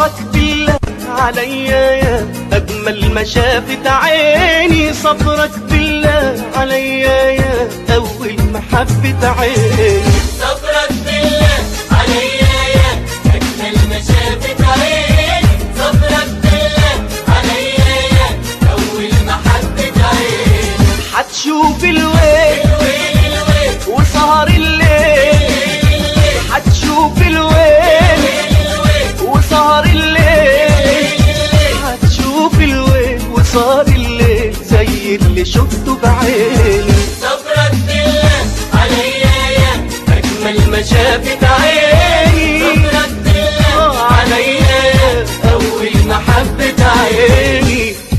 صبرك بالله عليا يا أجمل ما شافت عيني صبرك بالله عليا يا أول محبة عيني صبرك بالله عليا يا أجمل ما شافت عين صبرك بالله عليا يا أول محبة عين هتشوف الويل الويل الويل وسهر الليل هتشوف الويل الويل وسهر الليل هتشوف الويل وسهر الليل زي اللي شفته بعيني صبرك بالله عليا يا أجمل ما شافت عين صبرك بالله عليا يا أول محبة عين عيني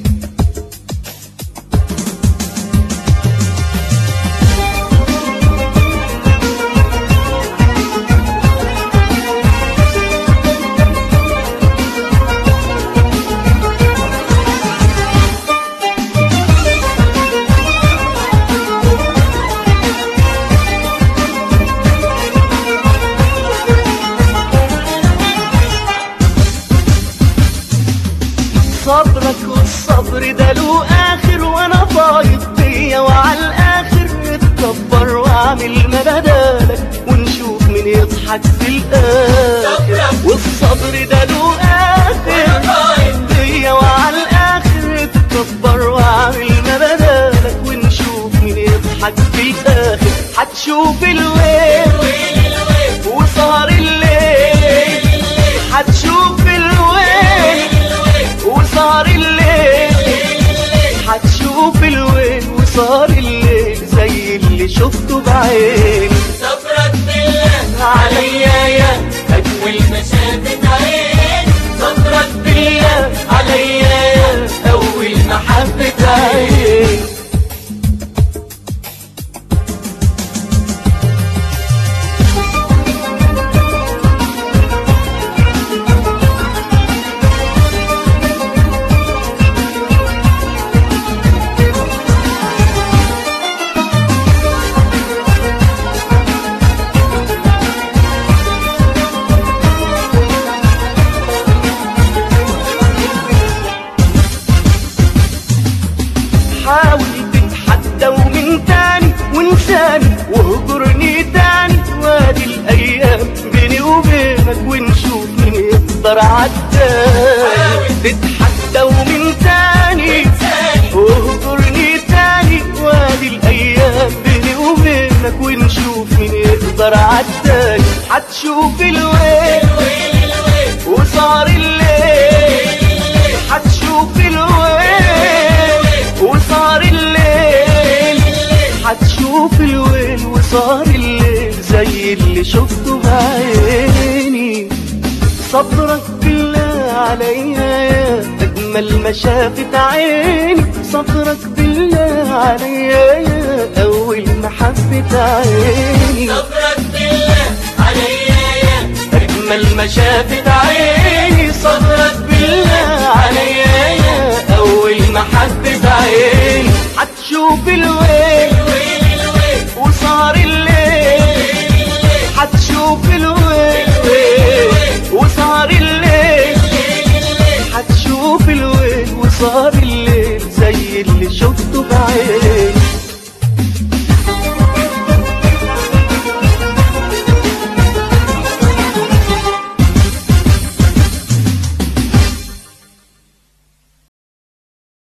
صبرك والصبر ده له اخر وانا فايض بيا وعلى الاخر اتكبر واعمل ما بدالك ونشوف مين يضحك في الاخر والصبر ده له اخر بيا وعلى الاخر اتكبر واعمل ما بدالك ونشوف مين يضحك في الاخر هتشوف الويل الويل الويل وسهر الليل هتشوف الويل وسهر الليل هتشوف الويل وسهر الليل زي اللي شفته بعيني صبرك بالله عليا يا أجمل ما شافت عين صبرك بالله عليا يا أول محبة عين حاول تتحدى ومن تاني وانساني واهجرني تاني وادي الايام بيني وبينك ونشوف مين يقدر عالتاني تتحدى ومن تاني واهجرني تاني وادي الايام بيني وبينك ونشوف مين يقدر عالتاني هتشوف الويل الويل الويل وسهر الليل هتشوف الويل وسهر الليل هتشوف الويل وسهر الليل زي اللي شفته بعيني صبرك بالله عليا يا أجمل ما شافت عيني صبرك بالله عليا يا أول محبة عيني صبرك بالله عليا يا أجمل ما شافت عيني صبرك بالله عليا يا أول محبة عيني هتشوف الويل الويل الويل وسهر الليل هتشوف الويل وسهر الليل هتشوف الويل وسهر الليل زي اللي شفته بعيني